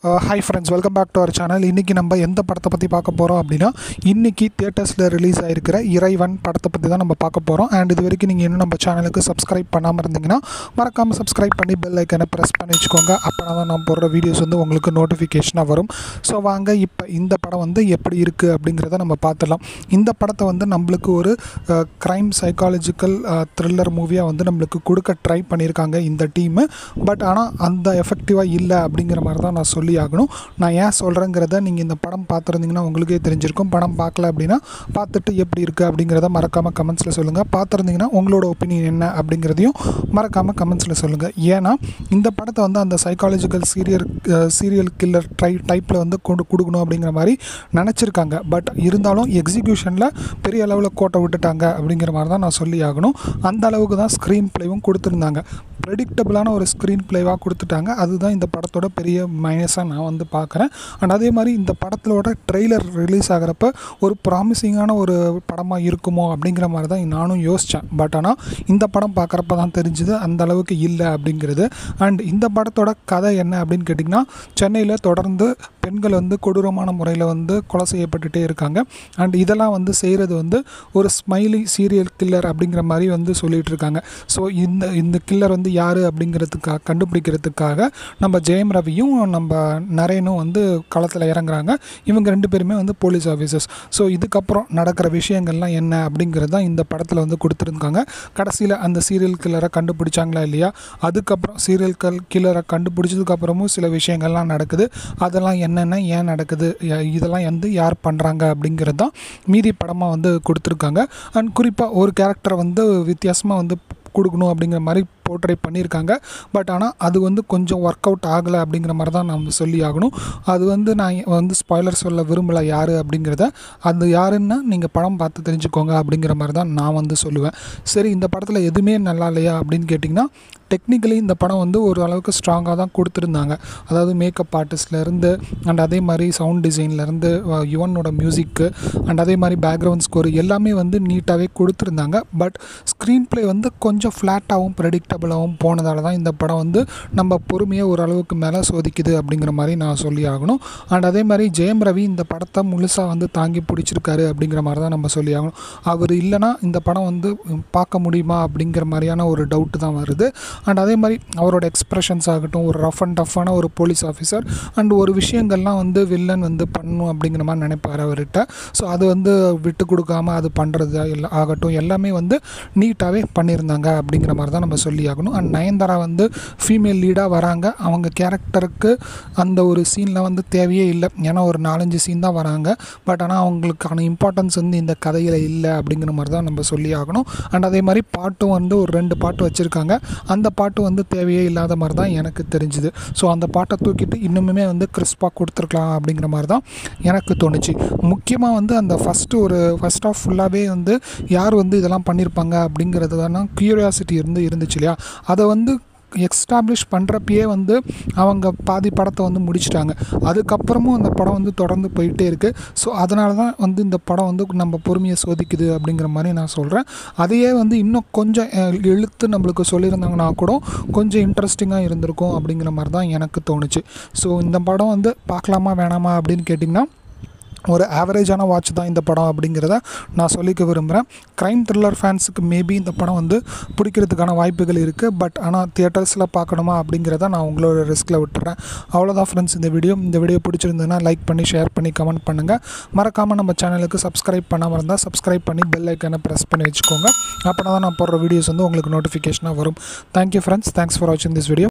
hi friends welcome back to our channel இன்றைக்கி நம்ம எந்த படத்தை பற்றி பார்க்க போகிறோம் அப்படின்னா இன்றைக்கி தியேட்டர்ஸில் ரிலீஸ் ஆகிருக்கிற இறைவன் படத்தை பற்றி தான் நம்ம பார்க்க போகிறோம் அண்ட் இது வரைக்கும் நீங்கள் இன்னும் நம்ம சேனலுக்கு சப்ஸ்கிரைப் பண்ணாமல் இருந்தீங்கன்னா மறக்காமல் சப்ஸ்கிரைப் பண்ணி பெல் ஐக்கனை ப்ரெஸ் பண்ணி வச்சுக்கோங்க அப்போனா தான் நான் போடுற வீடியோஸ் வந்து உங்களுக்கு நோட்டிஃபிகேஷனாக வரும் ஸோ வாங்க இப்போ இந்த படம் வந்து எப்படி இருக்குது அப்படிங்கிறத நம்ம பார்த்துடலாம் இந்த படத்தை வந்து நம்மளுக்கு ஒரு க்ரைம் சைக்காலஜிக்கல் த்ரில்லர் மூவியாக வந்து நம்மளுக்கு கொடுக்க ட்ரை பண்ணியிருக்காங்க இந்த டீமு பட் ஆனால் அந்த எஃபெக்டிவாக இல்லை அப்படிங்கிற மாதிரி தான் நான் சொல்லி ஆகணும் நான் ஏன் சொல்கிறேங்கிறத நீங்கள் இந்த படம் பார்த்துருந்தீங்கன்னா உங்களுக்கே தெரிஞ்சிருக்கும் படம் பார்க்கல அப்படின்னா பார்த்துட்டு எப்படி இருக்குது அப்படிங்கிறத மறக்காமல் கமெண்ட்ஸில் சொல்லுங்கள் பார்த்துருந்தீங்கன்னா உங்களோட ஒப்பீனியன் என்ன அப்படிங்கிறதையும் மறக்காமல் கமெண்ட்ஸில் சொல்லுங்கள் ஏன்னா இந்த படத்தை வந்து அந்த சைக்காலஜிக்கல் சீரியல் சீரியல் கில்லர் ட்ரை டைப்பில் வந்து கொண்டு கொடுக்கணும் அப்படிங்கிற மாதிரி நினச்சிருக்காங்க பட் இருந்தாலும் எக்ஸிக்யூஷனில் பெரிய அளவில் கோட்டை விட்டுட்டாங்க அப்படிங்கிற மாதிரி தான் நான் சொல்லி ஆகணும் அந்த அளவுக்கு தான் ஸ்க்ரீன் ப்ளேவும் கொடுத்துருந்தாங்க ப்ரெடிக்டபிளான ஒரு ஸ்க்ரீன் ப்ளேவாக கொடுத்துட்டாங்க அதுதான் இந்த படத்தோட பெரிய மைனஸாக நான் வந்து பார்க்குறேன் அண்ட் அதே மாதிரி இந்த படத்தோட ட்ரெய்லர் ரிலீஸ் ஆகிறப்ப ஒரு ப்ராமிசிங்கான ஒரு படமாக இருக்குமோ அப்படிங்கிற மாதிரி தான் நானும் யோசித்தேன் பட் ஆனால் இந்த படம் பார்க்குறப்ப தான் தெரிஞ்சுது அந்த அளவுக்கு இல்லை அப்படிங்கிறது அண்ட் இந்த படத்தோட கதை என்ன அப்படின்னு கேட்டிங்கன்னா சென்னையில் தொடர்ந்து பெண்கள் வந்து கொடூரமான முறையில் வந்து கொலை செய்யப்பட்டுட்டே இருக்காங்க அண்ட் இதெல்லாம் வந்து செய்கிறது வந்து ஒரு ஸ்மைலி சீரியல் கில்லர் அப்படிங்கிற மாதிரி வந்து சொல்லிகிட்டு இருக்காங்க ஸோ இந்த இந்த கில்லர் வந்து யார் அப்படிங்கிறதுக்காக கண்டுபிடிக்கிறதுக்காக நம்ம ஜெயம் ரவியும் நம்ம நரேனும் வந்து களத்தில் இறங்குறாங்க இவங்க ரெண்டு பேருமே வந்து போலீஸ் ஆஃபீஸர்ஸ் ஸோ இதுக்கப்புறம் நடக்கிற விஷயங்கள்லாம் என்ன அப்படிங்கிறது தான் இந்த படத்தில் வந்து கொடுத்துருக்காங்க கடைசியில் அந்த சீரியல் கில்லரை கண்டுபிடிச்சாங்களா இல்லையா அதுக்கப்புறம் சீரியல் கல் கில்லரை கண்டுபிடிச்சதுக்கப்புறமும் சில விஷயங்கள்லாம் நடக்குது அதெல்லாம் என்னென்ன ஏன் நடக்குது ய- இதெல்லாம் வந்து யார் பண்ணுறாங்க அப்படிங்கிறது தான் மீதி படமாக வந்து கொடுத்துருக்காங்க அண்ட் குறிப்பாக ஒரு கேரக்டரை வந்து வித்தியாசமாக வந்து கொடுக்கணும் அப்படிங்கிற மாதிரி போர்ட்ரே பண்ணியிருக்காங்க பட் ஆனால் அது வந்து கொஞ்சம் ஒர்க் அவுட் ஆகலை அப்படிங்கிற மாதிரி தான் நம்ம சொல்லி ஆகணும் அது வந்து நான் வந்து ஸ்பாய்லர் சொல்ல விரும்பலை யார் அப்படிங்கிறத அது யாருன்னா நீங்கள் படம் பார்த்து தெரிஞ்சுக்கோங்க அப்படிங்கிற மாதிரி தான் நான் வந்து சொல்லுவேன் சரி இந்த படத்தில் எதுவுமே நல்லா இல்லையா அப்படின்னு கேட்டிங்கன்னா டெக்னிக்கலி இந்த படம் வந்து ஒரு அளவுக்கு ஸ்ட்ராங்காக தான் கொடுத்துருந்தாங்க அதாவது மேக்கப் ஆர்டிஸ்ட்லேருந்து அண்ட் அதே மாதிரி சவுண்ட் டிசைன்லேருந்து யுவனோட மியூசிக்கு அண்ட் அதே மாதிரி பேக்ரவுண்ட் ஸ்கோர் எல்லாமே வந்து நீட்டாகவே கொடுத்துருந்தாங்க பட் ஸ்க்ரீன் ப்ளே வந்து கொஞ்சம் ஃப்ளாட்டாகவும் ப்ரெடிக்டபுளாகவும் போனதால தான் இந்த படம் வந்து நம்ம பொறுமையாக ஓரளவுக்கு மேலே சோதிக்குது அப்படிங்கிற மாதிரி நான் சொல்லி ஆகணும் அண்ட் அதே மாதிரி ஜெயம் ரவி இந்த படத்தை முழுசாக வந்து தாங்கி பிடிச்சிருக்காரு அப்படிங்கிற மாதிரி தான் நம்ம சொல்லி ஆகணும் அவர் இல்லைன்னா இந்த படம் வந்து பார்க்க முடியுமா அப்படிங்கிற மாதிரியான ஒரு டவுட்டு தான் வருது அண்ட் அதே மாதிரி அவரோட எக்ஸ்ப்ரெஷன்ஸ் ஆகட்டும் ஒரு ரஃப் அண்ட் டஃப்பான ஒரு போலீஸ் ஆஃபீஸர் அண்ட் ஒரு விஷயங்கள்லாம் வந்து வில்லன் வந்து பண்ணணும் அப்படிங்கிற மாதிரி நினைப்பார் அவர்கிட்ட ஸோ அது வந்து விட்டு கொடுக்காம அது பண்ணுறது எல்லா ஆகட்டும் எல்லாமே வந்து நீட்டாகவே பண்ணியிருந்தாங்க அப்படிங்கிற மாதிரி தான் நம்ம சொல்லி ஆகணும் அண்ட் நயன்தாரா வந்து ஃபீமேல் லீடாக வராங்க அவங்க கேரக்டருக்கு அந்த ஒரு சீனில் வந்து தேவையே இல்லை ஏன்னா ஒரு நாலஞ்சு சீன் தான் வராங்க பட் ஆனால் அவங்களுக்கான இம்பார்ட்டன்ஸ் வந்து இந்த கதையில் இல்லை அப்படிங்கிற மாதிரி தான் நம்ம சொல்லி ஆகணும் அண்ட் அதே மாதிரி பாட்டும் வந்து ஒரு ரெண்டு பாட்டு வச்சுருக்காங்க அந்த பாட்டு வந்து தேவையே இல்லாத மாதிரி தான் எனக்கு தெரிஞ்சுது ஸோ அந்த பாட்டை தூக்கிட்டு இன்னுமே வந்து கிறிஸ்பாக கொடுத்துருக்கலாம் அப்படிங்கிற மாதிரி தான் எனக்கு தோணுச்சு முக்கியமாக வந்து அந்த ஃபஸ்ட்டு ஒரு ஃபஸ்ட் ஆஃப் ஃபுல்லாகவே வந்து யார் வந்து இதெல்லாம் பண்ணியிருப்பாங்க அப்படிங்கிறது தான் க்யூரியாசிட்டி இருந்து இருந்துச்சு இல்லையா அதை வந்து எக்ஸ்டாப்ளிஷ் பண்ணுறப்பயே வந்து அவங்க பாதி படத்தை வந்து முடிச்சிட்டாங்க அதுக்கப்புறமும் அந்த படம் வந்து தொடர்ந்து போயிட்டே இருக்குது ஸோ அதனால தான் வந்து இந்த படம் வந்து நம்ம பொறுமையை சோதிக்குது அப்படிங்கிற மாதிரி நான் சொல்கிறேன் அதையே வந்து இன்னும் கொஞ்சம் அஹ், இழுத்து நம்மளுக்கு சொல்லியிருந்தாங்கன்னா கூட கொஞ்சம் இன்ட்ரெஸ்டிங்காக இருந்திருக்கும் அப்படிங்கிற மாதிரி தான் எனக்கு தோணுச்சு ஸோ இந்த படம் வந்து பார்க்கலாமா வேணாமா அப்படின்னு கேட்டிங்கன்னா ஒரு ஆவரேஜான வாட்ச் தான் இந்த படம் அப்படிங்கிறத நான் சொல்லிக்க விரும்புகிறேன் க்ரைம் த்ரில்லர் ஃபேன்ஸுக்கு மேபி இந்த படம் வந்து பிடிக்கிறதுக்கான வாய்ப்புகள் இருக்குது பட் ஆனால் தியேட்டர்ஸில் பார்க்கணுமா அப்படிங்கிறத நான் உங்களோட ரிஸ்கில் விட்டுறேன் அவ்வளோதான் ஃப்ரெண்ட்ஸ் இந்த வீடியோ இந்த வீடியோ பிடிச்சிருந்ததுன்னா லைக் பண்ணி ஷேர் பண்ணி கமெண்ட் பண்ணுங்கள் மறக்காமல் நம்ம சேனலுக்கு சப்ஸ்கிரைப் பண்ணாமல் இருந்தால் சப்ஸ்கிரைப் பண்ணி பெல் ஐக்கனை ப்ரெஸ் பண்ணி வச்சுக்கோங்க அப்போ தான் நான் போடுற வீடியோஸ் வந்து உங்களுக்கு நோட்டிஃபிகேஷனாக வரும் தேங்க்யூ ஃப்ரெண்ட்ஸ் தேங்க்ஸ் ஃபார் வாட்சிங் திஸ் வீடியோ